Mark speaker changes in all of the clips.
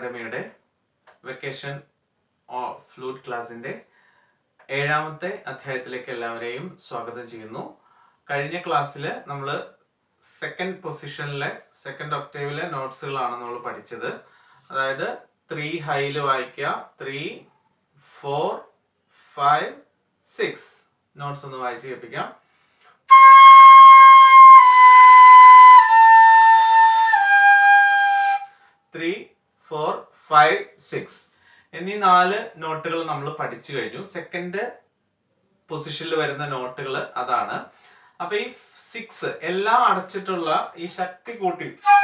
Speaker 1: അക്കാഡമിയുടെ vacation flute ക്ലാസിന്റെ ഏഴാമത്തെ അധ്യായത്തിലേക്ക് എല്ലാവരെയും സ്വാഗതം ചെയ്യുന്നു കഴിഞ്ഞ ക്ലാസ്സിൽ നമ്മൾ സെക്കൻഡ് പൊസിഷനിലെ സെക്കൻഡ് ഒക്ടേവിലെ നോട്ട്സുകളാണ് നമ്മൾ പഠിച്ചത് അതായത് ത്രീ ഹൈയിൽ വായിക്കുക three four five six notes ഒന്ന് വായിച്ച് കേൾപ്പിക്കാം ത്രീ ഫോർ ഫൈവ് സിക്സ് എന്നീ നാല് നോട്ടുകൾ നമ്മൾ പഠിച്ചു കഴിഞ്ഞു സെക്കൻഡ് പൊസിഷനിൽ വരുന്ന നോട്ടുകൾ അതാണ് അപ്പൊ ഈ സിക്സ് എല്ലാം അടച്ചിട്ടുള്ള ഈ ശക്തി കൂട്ടി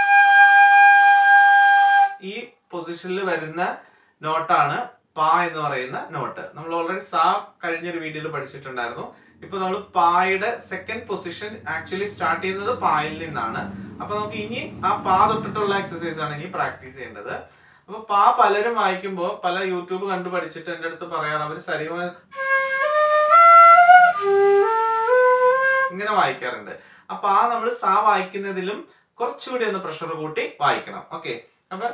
Speaker 1: ഈ പൊസിഷനിൽ വരുന്ന നോട്ടാണ് പാ എന്ന് പറയുന്ന നോട്ട് നമ്മൾ ഓൾറെഡി സാ കഴിഞ്ഞൊരു വീഡിയോയിൽ പഠിച്ചിട്ടുണ്ടായിരുന്നു ഇപ്പൊ നമ്മൾ പായുടെ സെക്കൻഡ് പൊസിഷൻ ആക്ച്വലി സ്റ്റാർട്ട് ചെയ്യുന്നത് പായിൽ നിന്നാണ് അപ്പൊ നമുക്ക് ഇനി ആ പാ തൊട്ടിട്ടുള്ള എക്സസൈസ് ആണ് ഇനി പ്രാക്ടീസ് ചെയ്യേണ്ടത് അപ്പൊ പാ പലരും വായിക്കുമ്പോൾ പല യൂട്യൂബ് കണ്ടു പഠിച്ചിട്ട് എൻ്റെ അടുത്ത് പറയാറ് അവർ ശരീരം ഇങ്ങനെ വായിക്കാറുണ്ട് അപ്പൊ ആ നമ്മൾ സാ വായിക്കുന്നതിലും കുറച്ചുകൂടി ഒന്ന് പ്രഷർ കൂട്ടി വായിക്കണം ഓക്കെ അപ്പൊ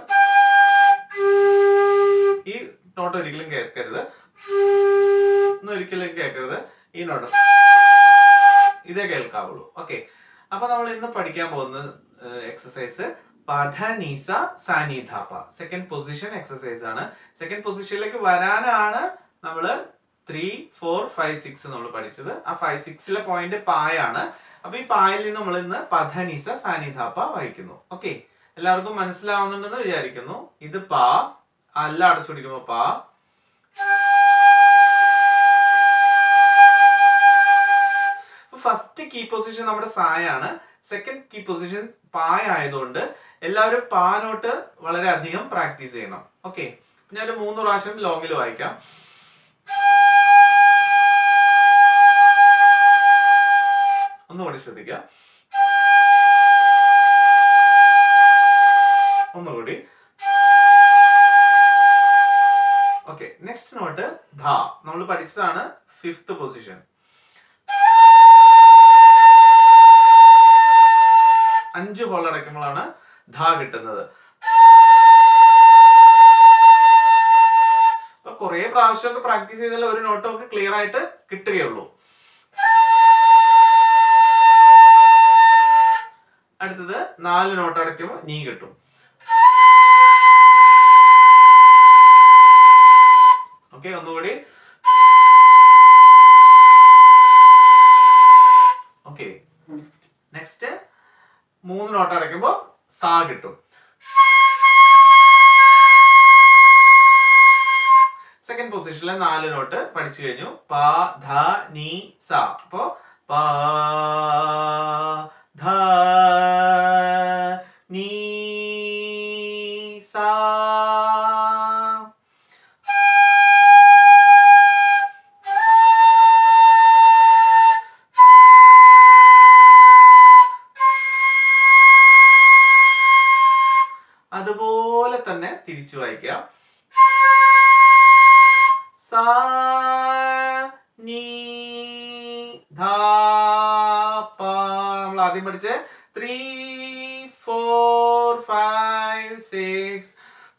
Speaker 1: ഈ നോട്ട് ഒരിക്കലും കേൾക്കരുത് ഒന്നും ഒരിക്കലും കേൾക്കരുത് ഈ നോട്ട് ഇതേ കേൾക്കാവുള്ളൂ ഓക്കെ അപ്പൊ നമ്മൾ ഇന്ന് പഠിക്കാൻ പോകുന്ന എക്സസൈസ് പധനീസ സാനിധാപ സെക്കൻഡ് പൊസിഷൻ എക്സസൈസ് ആണ് സെക്കൻഡ് പൊസിഷനിലേക്ക് വരാനാണ് നമ്മൾ ത്രീ ഫോർ ഫൈവ് സിക്സ് നമ്മൾ പഠിച്ചത് ആ ഫൈവ് സിക്സിലെ പോയിന്റ് പായാണ് അപ്പൊ ഈ പായിൽ നിന്ന് നമ്മൾ ഇന്ന് പധനീസ സാനിധാപ വായിക്കുന്നു ഓക്കെ എല്ലാവർക്കും മനസ്സിലാവുന്നുണ്ടെന്ന് വിചാരിക്കുന്നു ഇത് പാ അല്ല അടച്ചു പിടിക്കുമ്പോ പാ ഫസ്റ്റ് കീ പൊസിഷൻ നമ്മുടെ സായാണ് സെക്കൻഡ് കീ പൊസിഷൻ പായ ആയതുകൊണ്ട് എല്ലാവരും പാ നോട്ട് വളരെ അധികം പ്രാക്ടീസ് ചെയ്യണം ഓക്കെ ഞാനൊരു മൂന്ന് പ്രാവശ്യം ലോങ്ങിൽ വായിക്കാം ഒന്നുകൂടി ശ്രദ്ധിക്കുക ഒന്നുകൂടി ഓക്കെ നെക്സ്റ്റ് നോട്ട് ധ നമ്മൾ പഠിച്ചതാണ് ഫിഫ്ത്ത് പൊസിഷൻ അഞ്ച് ഹോൾ അടയ്ക്കുമ്പോഴാണ് ധ കിട്ടുന്നത് അപ്പൊ കുറെ പ്രാവശ്യമൊക്കെ പ്രാക്ടീസ് ചെയ്താൽ ഒരു നോട്ട് നമുക്ക് ക്ലിയർ ആയിട്ട് കിട്ടുകയുള്ളൂ അടുത്തത് നാല് നോട്ട് അടയ്ക്കുമ്പോൾ നീ കിട്ടും ഓക്കെ ഒന്നുകൂടി ഓക്കെ നെക്സ്റ്റ് മൂന്ന് നോട്ട് അടയ്ക്കുമ്പോൾ സാ കിട്ടും സെക്കൻഡ് പൊസിഷനിലെ നാല് നോട്ട് പഠിച്ചു കഴിഞ്ഞു പ ധ നീ സ അപ്പോ പ ധ നീ സ അതുപോലെ തന്നെ തിരിച്ചു വായിക്കുക സാ നീ ധാ പ നമ്മൾ ആദ്യം പഠിച്ച three four five six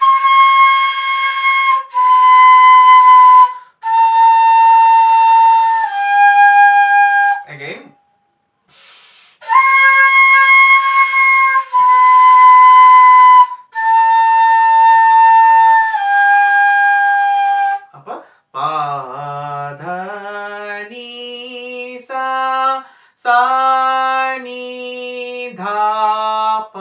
Speaker 1: again അപ്പൊ പാധനീസ സാനിധാപ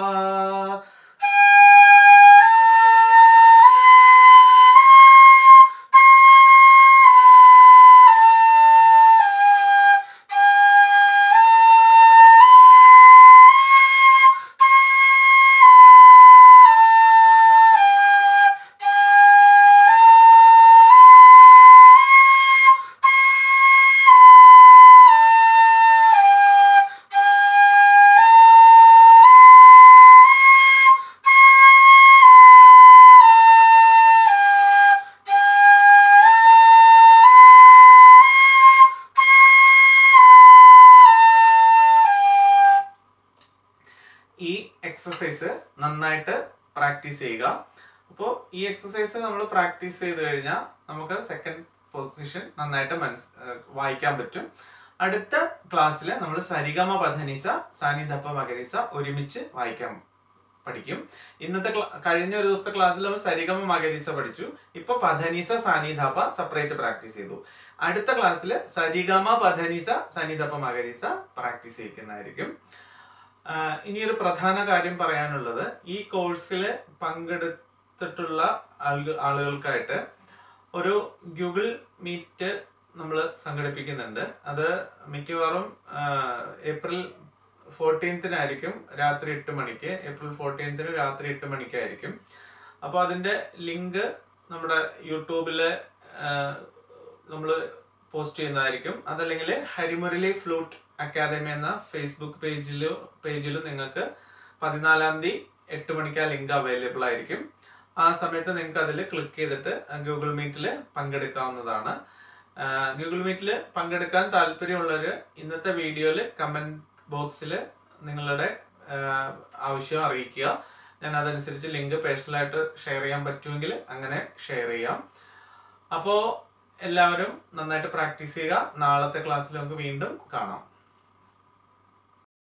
Speaker 1: ഈ എക്സസൈസ് നന്നായിട്ട് പ്രാക്ടീസ് ചെയ്യുക അപ്പോൾ ഈ എക്സസൈസ് നമ്മൾ പ്രാക്ടീസ് ചെയ്ത് കഴിഞ്ഞാൽ നമുക്ക് സെക്കൻഡ് പൊസിഷൻ നന്നായിട്ട് മനസ് ഏഹ് വായിക്കാൻ പറ്റും അടുത്ത ക്ലാസ്സിൽ നമ്മൾ സരിഗമ പധനിസ സാനിധപ്പ മകരീസ ഒരുമിച്ച് വായിക്കാൻ പഠിക്കും ഇന്നത്തെ ക്ലാ- കഴിഞ്ഞ ഒരു ദിവസത്തെ ക്ലാസ്സിൽ നമ്മൾ സരിഗമ മകരീസ പഠിച്ചു ഇപ്പൊ പധനിസ സാനിധപ്പ സെപ്പറേറ്റ് പ്രാക്ടീസ് ചെയ്തു അടുത്ത ക്ലാസ്സിൽ സരിഗമ പധനിസ സാനിധപ്പ മകരീസ പ്രാക്ടീസ് ചെയ്യിക്കുന്നതായിരിക്കും ആഹ് ഇനിയൊരു പ്രധാന കാര്യം പറയാനുള്ളത് ഈ കോഴ്സിൽ പങ്കെടുത്തിട്ടുള്ള ആളുകൾ ആളുകൾക്കായിട്ട് ഒരു ഗൂഗിൾ മീറ്റ് നമ്മൾ സംഘടിപ്പിക്കുന്നുണ്ട് അത് മിക്കവാറും ആഹ് ഏപ്രിൽ ഫോർട്ടീൻത്തിനായിരിക്കും രാത്രി എട്ട് മണിക്ക് ഏപ്രിൽ ഫോർട്ടീൻത്തിന് രാത്രി എട്ട് മണിക്കായിരിക്കും അപ്പോൾ അതിൻ്റെ ലിങ്ക് നമ്മുടെ യൂട്യൂബിൽ നമ്മൾ പോസ്റ്റ് ചെയ്യുന്നതായിരിക്കും അതല്ലെങ്കിൽ ഹരിമുരളി ഫ്ലൂട്ട് അക്കാദമി എന്ന ഫേസ്ബുക്ക് പേജിലും പേജിലും നിങ്ങൾക്ക് പതിനാലാം തീയതി എട്ട് മണിക്ക് ആ ലിങ്ക് അവൈലബിൾ ആയിരിക്കും ആ സമയത്ത് നിങ്ങൾക്ക് അതിൽ ക്ലിക്ക് ചെയ്തിട്ട് ഗൂഗിൾ മീറ്റിൽ പങ്കെടുക്കാവുന്നതാണ് ഗൂഗിൾ മീറ്റിൽ പങ്കെടുക്കാൻ താല്പര്യമുള്ളവർ ഇന്നത്തെ വീഡിയോയിൽ കമൻറ്റ് ബോക്സിൽ നിങ്ങളുടെ ആ, ആവശ്യം അറിയിക്കുക ഞാൻ അതനുസരിച്ച് ലിങ്ക് പേഴ്സണലായിട്ട് ഷെയർ ചെയ്യാൻ പറ്റുമെങ്കിൽ അങ്ങനെ ഷെയർ ചെയ്യാം അപ്പോൾ എല്ലാവരും നന്നായിട്ട് പ്രാക്ടീസ് ചെയ്യുക നാളത്തെ ക്ലാസ്സിൽ നമുക്ക് വീണ്ടും കാണാം